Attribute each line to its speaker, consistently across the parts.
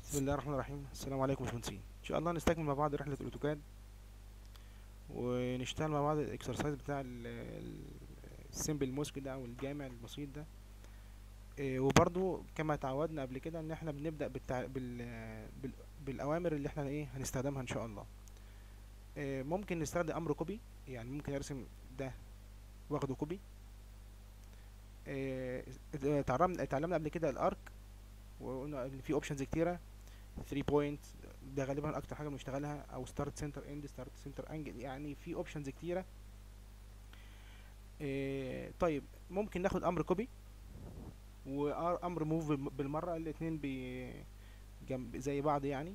Speaker 1: بسم الله الرحمن الرحيم السلام عليكم يا باشمهندسين ان شاء الله نستكمل مع بعض رحله الاوتوكاد ونشتغل مع بعض الاكسرسايز بتاع السيمبل موسك ده او الجامع البسيط ده إيه، وبرضو كما تعودنا قبل كده ان احنا بنبدا بالتع... بال... بال... بالاوامر اللي احنا ايه هنستخدمها ان شاء الله إيه، ممكن نستخدم امر كوبي يعني ممكن ارسم ده واخده كوبي إيه، اتعلمنا اتعلمنا قبل كده الارك وقلنا ان في اوبشنز كتيره 3 بوينت ده غالبا اكتر حاجه بنشتغلها او ستارت سنتر اند ستارت سنتر انجل يعني في اوبشنز كتيره إيه طيب ممكن ناخد امر كوبي وامر موف بالمره الاثنين جنب زي بعض يعني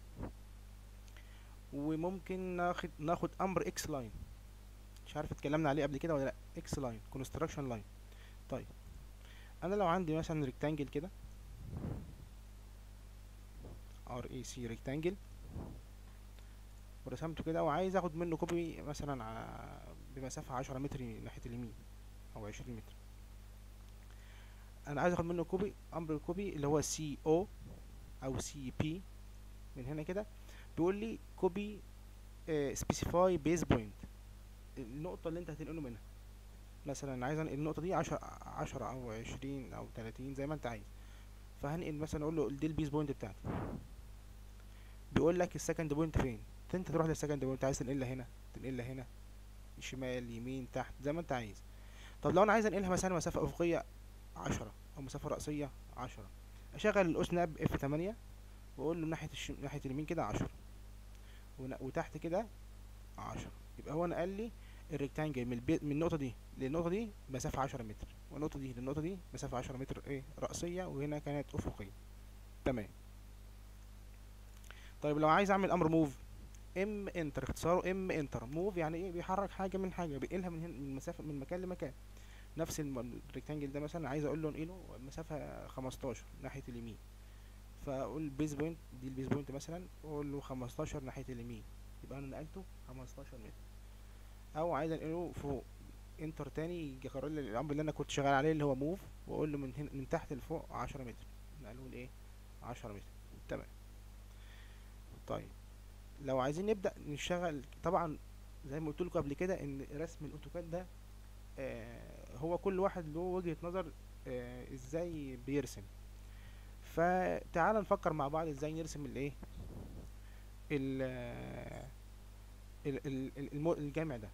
Speaker 1: وممكن ناخد ناخد امر اكس لاين مش عارف اتكلمنا عليه قبل كده ولا لا اكس لاين كونستراكشن لاين طيب انا لو عندي مثلا ريكتانجل كده ار اي سي ريكتانجل ورسمته كده وعايز اخد منه كوبي مثلا ع- بمسافة عشرة متر ناحية اليمين او عشرين متر انا عايز اخد منه كوبي امر الكوبي اللي هو سي او او سي بي من هنا كده بيقول لي كوبي سبيسيفاي بيز بوينت النقطة اللي انت هتنقله منها مثلا عايز انقل النقطة دي عشرة عشرة او عشرين او تلاتين زي ما انت عايز فهنقل مثلا اقول له دي البيز بوينت بتاعتي بيقول لك السكند بوينت فين انت تروح للسكند بوينت عايز تنقلها هنا تنقلها هنا شمال يمين تحت زي ما انت عايز طب لو انا عايز انقلها مثلا مسافة افقية عشرة او مسافة رأسية عشرة اشغل الاس ناب اف تمانية واقول له ناحية الشم... ناحية اليمين كده عشرة ون... وتحت كده عشرة يبقى هو نقل لي الريكتانجل من البي... من النقطة دي للنقطة دي مسافة عشرة متر والنقطة دي للنقطة دي مسافة عشرة متر ايه رأسية وهنا كانت افقية تمام طيب لو عايز اعمل امر موف ام انتر اختصاره ام انتر موف يعني ايه بيحرك حاجه من حاجه بينقلها من هنا من مسافه من مكان لمكان نفس الم- الريكتانجل ده مثلا عايز اقول له انقله مسافه 15 ناحيه اليمين فاقول بيز بوينت دي البيز بوينت مثلا واقول له 15 ناحيه اليمين يبقى انا نقلته 15 متر او عايز انقله فوق انتر تاني يجي يقرر لي الامر اللي انا كنت شغال عليه اللي هو موف واقول له من هنا من تحت لفوق 10 متر نقله لايه 10 متر تمام طيب لو عايزين نبدأ نشتغل طبعا زي ما قلت لكم قبل كده ان رسم الاوتوكاد ده آه هو كل واحد له وجهة نظر آه ازاي بيرسم فتعال نفكر مع بعض ازاي نرسم الايه ال ال- ال- ال- المو- الجامع ده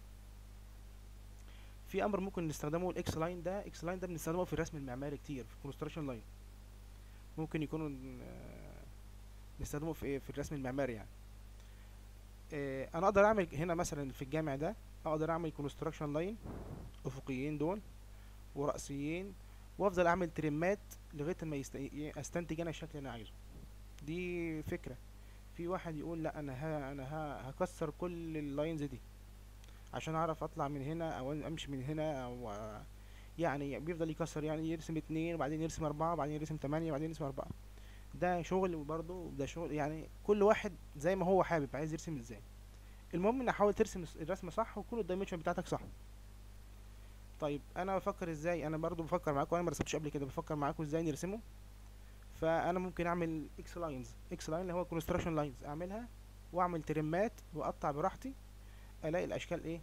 Speaker 1: في امر ممكن نستخدمه الاكس لاين ده اكس لاين ده بنستخدمه في الرسم المعماري كتير في الكونستراكشن لاين ممكن يكونوا آه، نستخدمه في ايه في الرسم المعماري يعني آه، انا اقدر اعمل هنا مثلا في الجامع ده اقدر اعمل كونستراكشن لاين افقيين دول ورأسيين وافضل اعمل ترمات لغايه ما يست... ي- استنتج انا الشكل اللي انا عايزه دي فكره في واحد يقول لا انا ها انا ها هكسر كل اللاينز دي عشان اعرف اطلع من هنا او امشي من هنا او آه، يعني بيفضل يكسر يعني يرسم اتنين وبعدين يرسم اربعة وبعدين يرسم تمانية وبعدين يرسم اربعة ده شغل برضه ده شغل يعني كل واحد زي ما هو حابب عايز يرسم ازاي المهم ان احاول ترسم الس- الرسمه صح وكل الدايمنشن بتاعتك صح طيب انا بفكر ازاي انا برضو بفكر معاكم انا ما رسمتش قبل كده بفكر معاكم ازاي نرسمه فانا ممكن اعمل اكس لاينز اكس لاين اللي هو كونستراكشن لاينز اعملها واعمل ترمات واقطع براحتي الاقي الاشكال ايه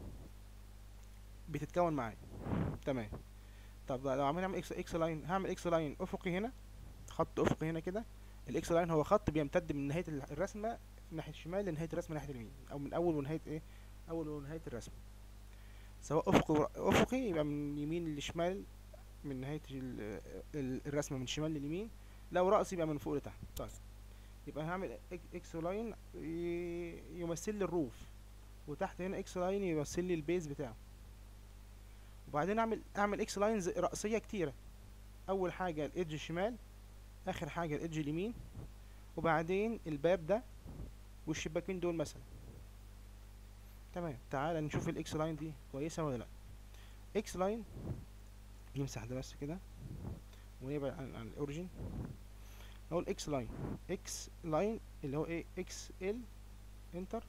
Speaker 1: بتتكون معايا تمام طب لو عمال اعمل اكس اكس لاين هعمل اكس لاين افقي هنا خط افقي هنا كده الاكس لاين هو خط بيمتد من نهايه ال- الرسمه ناحيه الشمال لنهايه الرسمه ناحيه اليمين او من اول ونهايه ايه اول ونهايه الرسمه سواء افقي ور- افقي يبقى من يمين لشمال من نهايه ال- ال- الرسمه من شمال لليمين لو رأسي يبقى من فوق لتحت طيب يبقى هعمل إك- اكس لاين ي- يمثل لي الروف وتحت هنا اكس لاين يمثل لي البيز بتاعه وبعدين اعمل اعمل اكس لاينز رأسيه كتيره اول حاجه الايدج الشمال اخر حاجه الايدج اليمين وبعدين الباب ده والشباكين دول مثلا تمام تعال نشوف الاكس لاين دي كويسه ولا لا اكس لاين نمسح ده بس كده ونبعد عن, عن الاوريجين نقول اكس لاين اكس لاين اللي هو ايه اكس ال انتر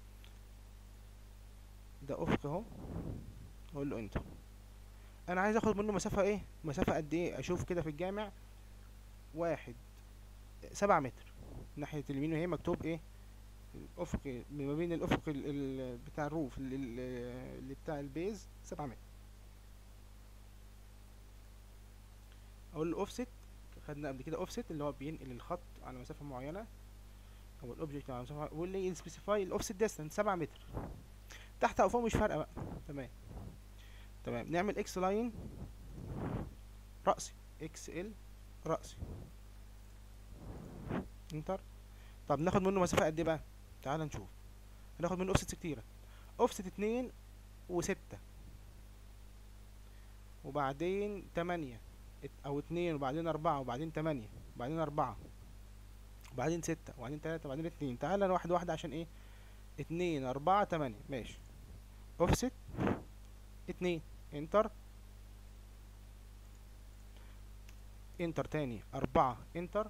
Speaker 1: ده افق اهو اقول له انتر انا عايز اخد منه مسافه ايه مسافه قد ايه اشوف كده في الجامع واحد سبعة متر ناحيه اليمين وهي مكتوب ايه الافق ما بين الافق ال- ال- بتاع الروف ال- ال- اللي بتاع البيز سبعة متر اقول له اوفست خدنا قبل كده اوفست اللي هو بينقل الخط على مسافه معينه او الاوبجكت على مسافه معينة، واللي يسبيسيفاي الاوفست ديستانس 7 متر تحت او فوق مش فارقه بقى تمام تمام نعمل اكس لاين رأسي اكس ال رأسي انتر طب ناخد منه مسافة قد ايه بقى تعال نشوف هناخد منه اوفست كتيرة اوفست اتنين وستة وبعدين تمانية ات- او اتنين وبعدين اربعة وبعدين تمانية وبعدين اربعة وبعدين ستة وبعدين تلاتة وبعدين اتنين تعالى واحد واحد عشان ايه اتنين اربعة تمانية ماشي اوفست اتنين انتر انتر تاني اربعة انتر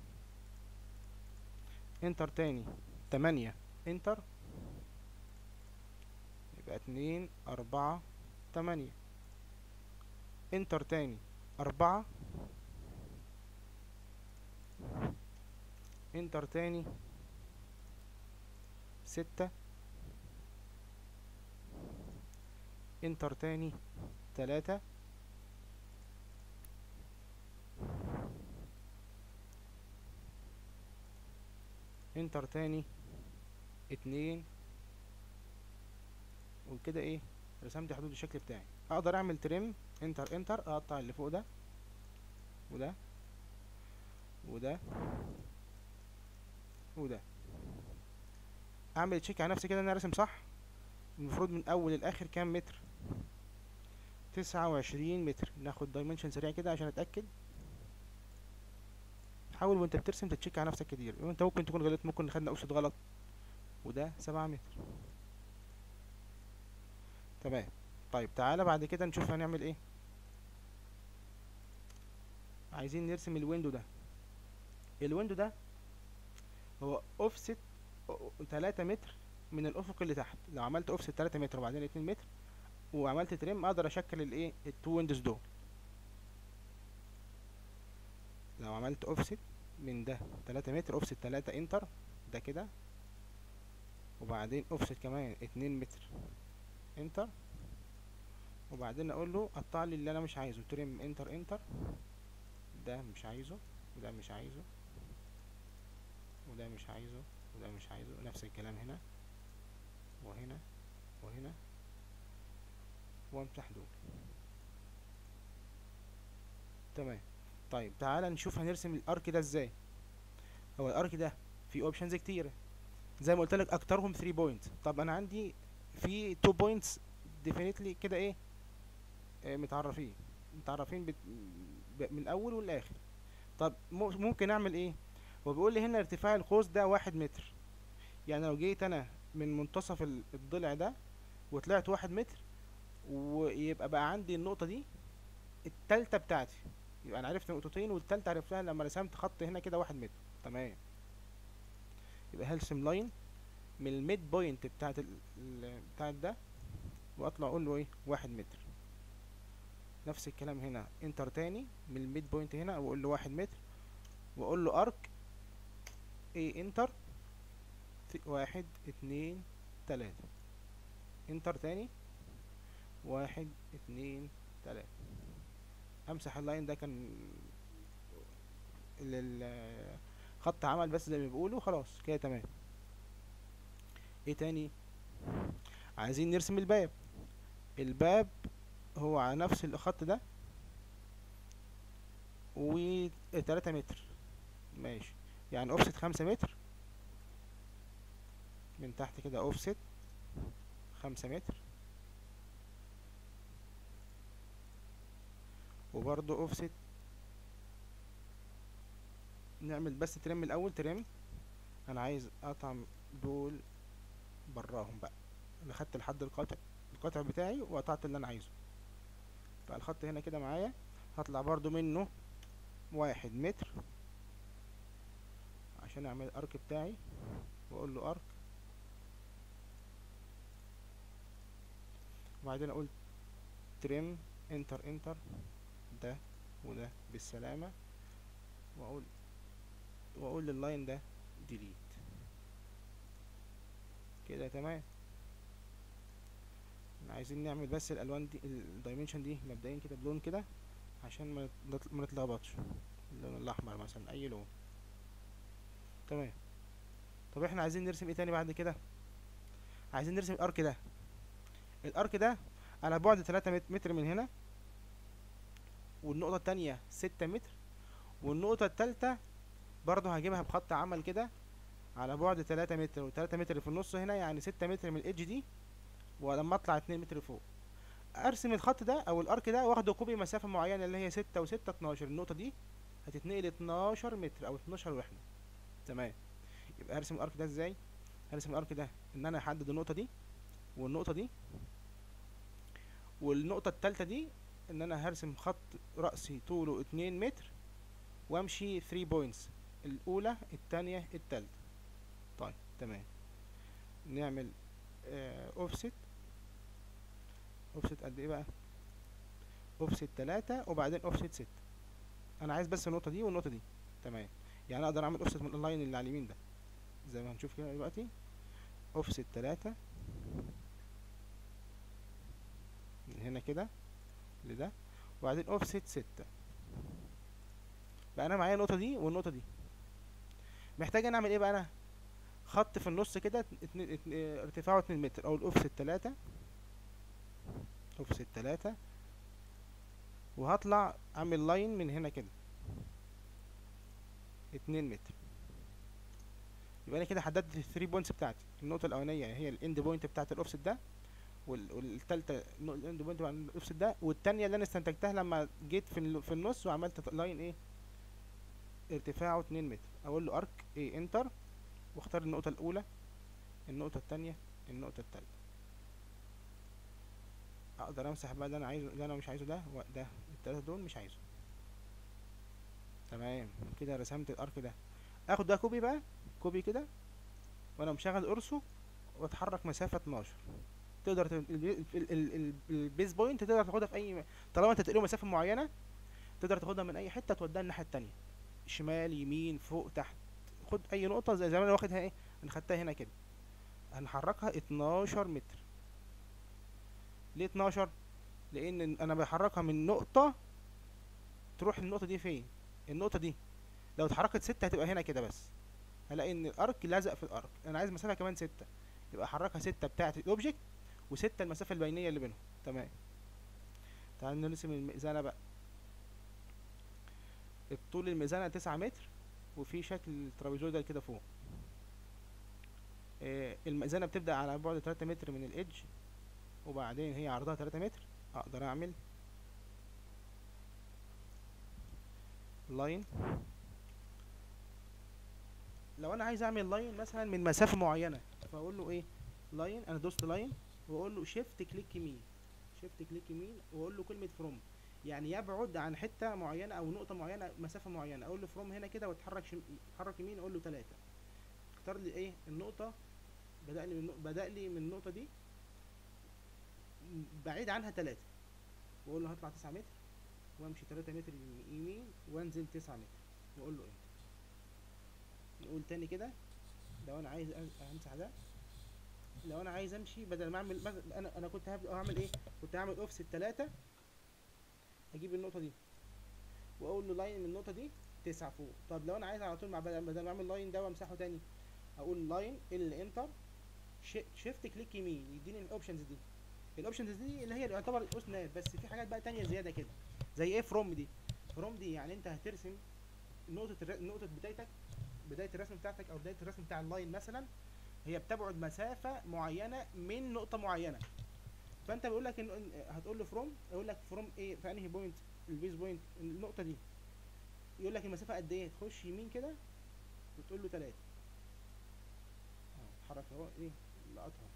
Speaker 1: انتر تاني تمانية انتر يبقى اتنين اربعة تمانية انتر تاني اربعة انتر تاني ستة انتر تاني تلاتة انتر تاني اتنين وكده ايه رسمت حدود الشكل بتاعي اقدر اعمل تريم انتر انتر اقطع اللي فوق ده وده وده وده اعمل تشيك على نفسي كده ان انا راسم صح المفروض من اول الاخر كام متر تسعة وعشرين متر ناخد دايمنشن سريع كده عشان اتاكد حاول وانت بترسم تتشيك على نفسك كتير وانت ممكن تكون غلطت ممكن خدنا اوسط غلط وده سبعة متر تمام طيب تعالى بعد كده نشوف هنعمل ايه عايزين نرسم الويندو ده الويندو ده هو اوفست تلاتة متر من الافق اللي تحت لو عملت اوفست تلاتة متر وبعدين اتنين متر وعملت تريم اقدر اشكل الايه التو ويندوز دول لو عملت اوفست من ده تلاتة متر اوفست تلاتة انتر ده كده وبعدين اوفست كمان اتنين متر انتر وبعدين اقول له قطع لي اللي انا مش عايزه تريم انتر انتر ده مش عايزه وده مش عايزه وده مش عايزه وده مش عايزه نفس الكلام هنا وهنا وهنا وامسح دول تمام طيب تعالى نشوف هنرسم الارك ده ازاي هو الارك ده فيه اوبشنز كتيره زي ما قلت لك اكترهم 3 بوينت طب انا عندي في 2 بوينتس ديفينيتلي كده ايه آه، متعرفين متعرفين بت... ب... من الاول والاخر طب مو- ممكن اعمل ايه هو بيقول لي هنا ارتفاع القوس ده واحد متر يعني لو جيت انا من منتصف ال- الضلع ده وطلعت واحد متر ويبقى بقى عندي النقطة دي التالتة بتاعتي يبقى انا عرفت نقطتين والتالتة عرفتها لما رسمت خط هنا كده واحد متر تمام يبقى هرسم لاين من الميد بوينت بتاعت ال... ال- بتاعت ده واطلع اقول له ايه واحد متر نفس الكلام هنا انتر تاني من الميد بوينت هنا واقول له واحد متر واقول له ارك ايه انتر ت- واحد اتنين تلاتة انتر تاني واحد اتنين تلاتة امسح اللاين ده كان ال- ال- خط عمل بس زي ما بيقولوا خلاص كده تمام ايه تاني عايزين نرسم الباب الباب هو على نفس الخط ده و تلاتة متر ماشي يعني اوفست خمسة متر من تحت كده اوفست خمسة متر وبرضه اوفست نعمل بس ترم الاول ترم انا عايز اقطع دول براهم بقى انا خدت لحد القطع القطع بتاعي وقطعت اللي انا عايزه بقى الخط هنا كده معايا هطلع برضو منه واحد متر عشان اعمل الارك بتاعي واقول له ارك وبعدين اقول تريم انتر انتر ده وده بالسلامة واقول واقول لللاين ده ديليت كده تمام عايزين نعمل بس الالوان دي الدايمنشن دي مبدئيا كده بلون كده عشان ما نت- ما نتلخبطش اللون الاحمر مثلا اي لون تمام طب احنا عايزين نرسم ايه تاني بعد كده عايزين نرسم الارك ده الارك ده على بعد 3 متر من هنا والنقطة التانية ستة متر والنقطة التالتة برضه هجيبها بخط عمل كده على بعد تلاتة متر وتلاتة متر في النص هنا يعني ستة متر من الإيدج دي ولما أطلع اتنين متر فوق أرسم الخط ده أو الأرك ده واخده كوبي مسافة معينة اللي هي ستة وستة اتناشر النقطة دي هتتنقل اتناشر متر أو اتناشر وحدة تمام يبقى هرسم الأرك ده ازاي؟ هرسم الأرك ده إن أنا أحدد النقطة دي والنقطة دي والنقطة التالتة دي ان انا هرسم خط رأسي طوله اتنين متر وامشي 3 بوينتس الاولى التانية التالتة طيب تمام نعمل اوفست اوفست قد ايه بقى اوفست تلاتة وبعدين اوفست ستة انا عايز بس النقطة دي والنقطة دي تمام يعني اقدر اعمل اوفست من اللاين اللي على اليمين ده زي ما هنشوف كده دلوقتي اوفست تلاتة من هنا كده لده وبعدين اوفست ستة بقى انا معايا النقطة دي والنقطة دي محتاج انا اعمل ايه بقى انا خط في النص كده اتنين اتنين ارتفاعه اتنين متر او الاوفست تلاتة اوفست تلاتة وهطلع اعمل لاين من هنا كده اتنين متر يبقى انا كده حددت الثري بوينتس بتاعتي النقطة الاولانية هي الاند بوينت بتاعت الاوفست ده وال- والتالتة النق- الاند بوينت مع الاوفست ده والتانية اللي انا استنتجتها لما جيت في ال- في النص وعملت ط- لاين ايه ارتفاعه اتنين متر اقول له ارك ايه انتر واختار النقطة الاولى النقطة التانية النقطة التالتة اقدر امسح بقى اللي انا عايزه اللي انا مش عايزه ده وده التلاتة دول مش عايزه تمام كده رسمت الارك ده اخد ده كوبي بقى كوبي كده وانا مشغل قرصه واتحرك مسافة 12 تقدر ت- ال- ال- ال- ال- البيز بوينت تقدر تاخدها في اي م- طالما انت تقريبا مسافة معينة تقدر تاخدها من اي حتة توديها الناحية التانية شمال يمين فوق تحت خد اي نقطة زي زي ما انا واخدها ايه انا خدتها هنا كده هنحركها 12 متر ليه 12 لان انا بحركها من نقطة تروح النقطة دي فين النقطة دي لو اتحركت ستة هتبقى هنا كده بس هلاقي ان الارك لازق في الارك انا عايز مسافة كمان ستة يبقى احركها ستة بتاعة الاوبجكت وستة المسافة البينية اللي بينهم تمام تعال نرسم المئذنة بقى الطول الميزانة تسعة متر وفي شكل ترابيزويدال كده فوق آه، الميزانة بتبدأ على بعد تلاتة متر من الإيدج وبعدين هي عرضها تلاتة متر أقدر أعمل لاين لو أنا عايز أعمل لاين مثلا من مسافة معينة فأقول له إيه لاين أنا دوست لاين وأقول له شيفت كليك يمين شيفت كليك يمين وأقول له كلمة فروم يعني يبعد عن حتة معينة أو نقطة معينة مسافة معينة أقول له فروم هنا كده واتحرك شم... اتحرك يمين أقول له تلاتة اختار لي إيه النقطة بدأ لي من بدأ لي من النقطة دي م- بعيد عنها تلاتة وأقول له هطلع تسعة متر وأمشي تلاتة متر يمين وأنزل تسعة متر وأقول له إيه نقول تاني كده لو أنا عايز أن- أمسح ده لو أنا عايز أمشي بدل ما أعمل مثلا أنا أنا كنت هبدأ أعمل إيه كنت هعمل أوفست تلاتة اجيب النقطه دي واقول له لاين من النقطه دي تسعة فوق طب لو انا عايز على طول مع بدل بدل ما اعمل لاين ده وامسحه تاني اقول لاين ال انتر شيفت كليك يمين يديني الاوبشنز دي الاوبشنز دي اللي هي يعتبر الاوس ناب بس في حاجات بقى تانية زياده كده زي ايه فروم دي فروم دي يعني انت هترسم نقطه الر... نقطه بدايتك بدايه الرسم بتاعتك او بدايه الرسم بتاع اللاين مثلا هي بتبعد مسافه معينه من نقطه معينه فانت بيقول لك ان إن- هتقول له فروم يقول لك فروم ايه في انهي بوينت البيز بوينت النقطه دي يقول لك المسافه قد ايه تخش يمين كده وتقول له 3 اه اتحرك اهو ايه لقطها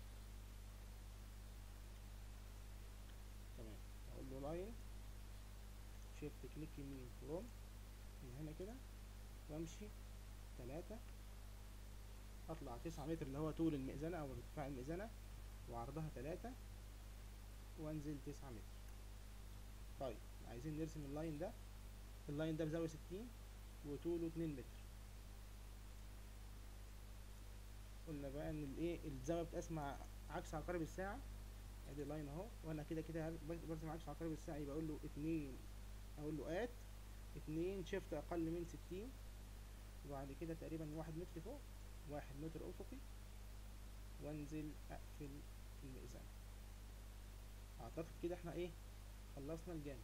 Speaker 1: تمام اقول له لاين شيفت كليك يمين فروم من هنا كده وامشي 3 اطلع 9 متر اللي هو طول المئذنه او ارتفاع المئذنه وعرضها 3 وانزل تسعة متر طيب عايزين نرسم اللاين ده اللاين ده بزاوية ستين وطوله اتنين متر الايه الزاويه بتقاس مع عكس عقارب الساعه ادي لاين اهو وانا كده كده هر- بك- برسم عكس عقارب الساعه يبقى اقول له اتنين اقول له ات اتنين شيفت اقل من ستين وبعد كده تقريبا واحد متر فوق واحد متر افقي وانزل اقفل الميزان اعتقد كده احنا ايه خلصنا الجانب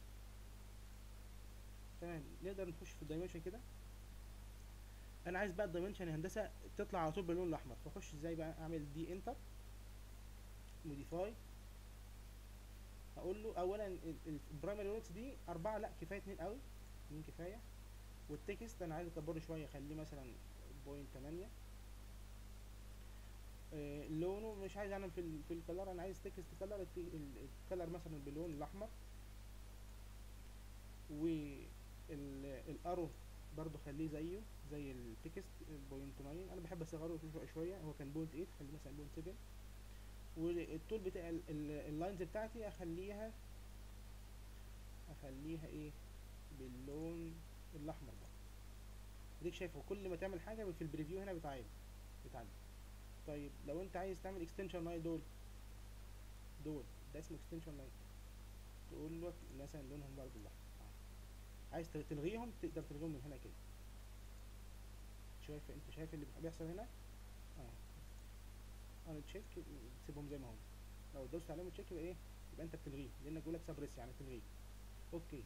Speaker 1: تمام نقدر نخش في الدايمنشن كده انا عايز بقى الدايمنشن هندسه تطلع على طول باللون الاحمر فاخش ازاي بقى اعمل دي انتر موديفاي هقول له اولا البرايمري يونتس دي اربعه لا كفايه اتنين قوي اتنين كفايه والتكست انا عايز اكبره شويه اخليه مثلا بوينت تمانية آه، لونه مش عايز اعمل في ال في الكلر انا عايز تكست كلر الكلر مثلا باللون الاحمر والارو برضو خليه زيه زي التكست بوينت 9 انا بحب اصغره شويه شويه هو كان بوينت 8 خليه مثلا بوينت 7 والطول بتاع ال- ال- اللاينز بتاعتي اخليها اخليها ايه باللون الاحمر ده اديك شايفه كل ما تعمل حاجه في البريفيو هنا بتعيد بتعدي طيب لو انت عايز تعمل اكستنشن لاين دول دول ده اسمه اكستنشن لاين تقول له مثلا لونهم برضه الاحمر آه. عايز تل- تلغيهم تقدر تلغيهم من هنا كده شايف انت شايف اللي بيحصل هنا اه انا تشيك تسيبهم زي ما هم لو دوست عليهم تشيك يبقى ايه يبقى انت بتلغيه لانك بيقول لك سبريس يعني تلغيه اوكي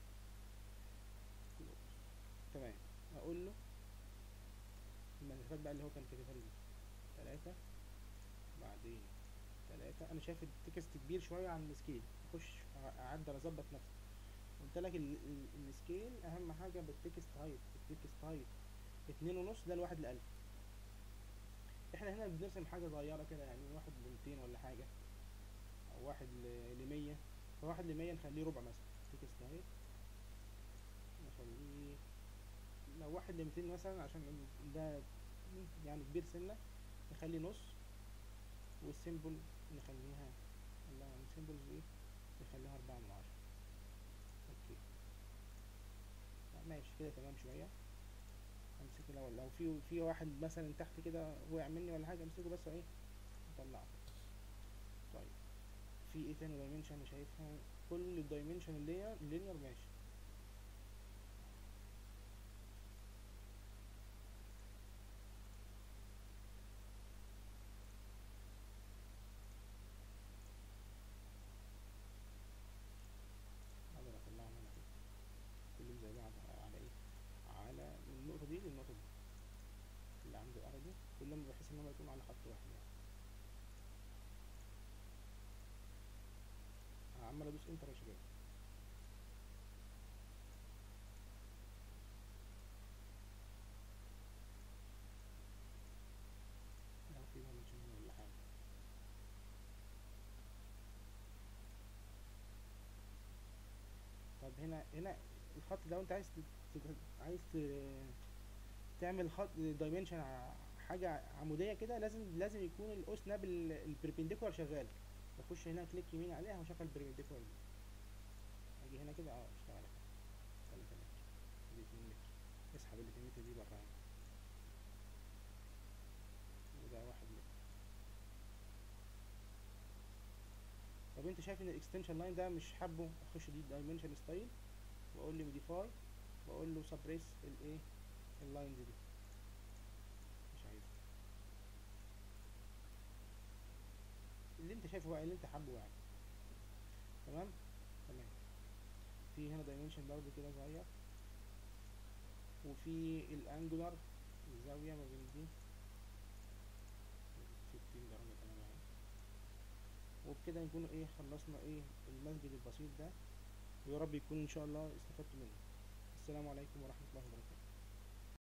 Speaker 1: تمام اقول له المسافات بقى اللي هو كان كاتبها لي تلاتة بعدين تلاتة انا شايف التكست كبير شوية عن السكيل اخش أع- اعدل اظبط نفسي قلت لك ال- ال- السكيل اهم حاجة بالتكست هايت التكست هايت اتنين ونص ده الواحد لألف احنا هنا بنرسم حاجة صغيرة كده يعني واحد لميتين ولا حاجة او واحد ل- لمية فواحد لمية نخليه ربع مثلا تكست هايت نخليه لو واحد لميتين مثلا عشان ال- ده يعني كبير سنة نخليه نص والسيمبل نخليها الله يعني سيمبلز ايه نخليها أربعة من عشرة اوكي لا ماشي كده تمام شوية امسكه لو لو في في واحد مثلا تحت كده وقع مني ولا حاجة امسكه بس ايه اطلعه طيب في ايه تاني دايمنشن انا شايفها كل الدايمنشن اللي اللينير ماشي اقدر اطلعهم هنا كده كلهم زي بعض على ايه على من النقطة دي للنقطة دي اللي عند الأرضي كلهم بحيث ان هم يكونوا على خط واحد يعني عمال ادوس انتر يا شباب لو في دايمنشن هنا ولا حاجة طب هنا هنا الخط لو انت عايز ت- ت- عايز ت- تعمل خط دايمنشن حاجة عمودية كده لازم لازم يكون القوس ناب البربنديكولار شغال بخش هنا كليك يمين عليها واشغل البربنديكولار دي اجي هنا كده اه اشتغل 3 متر دي 2 متر اسحب ال 2 متر دي بره يعني وده واحد متر طب انت شايف ان الاكستنشن لاين ده مش حابه اخش دي دايمنشن ستايل واقول له موديفاي واقول له سبريس الايه اللاينز دي مش عايز اللي انت شايفه بقى اللي انت حابه يعني تمام تمام في هنا دايمنشن برضه كده صغير وفي الانجولار الزاوية ما بين دي 60 درجة كمان اهي وبكده نكون ايه خلصنا ايه المسجد البسيط ده ويا رب يكون ان شاء الله استفدتوا منه السلام عليكم ورحمة الله وبركاته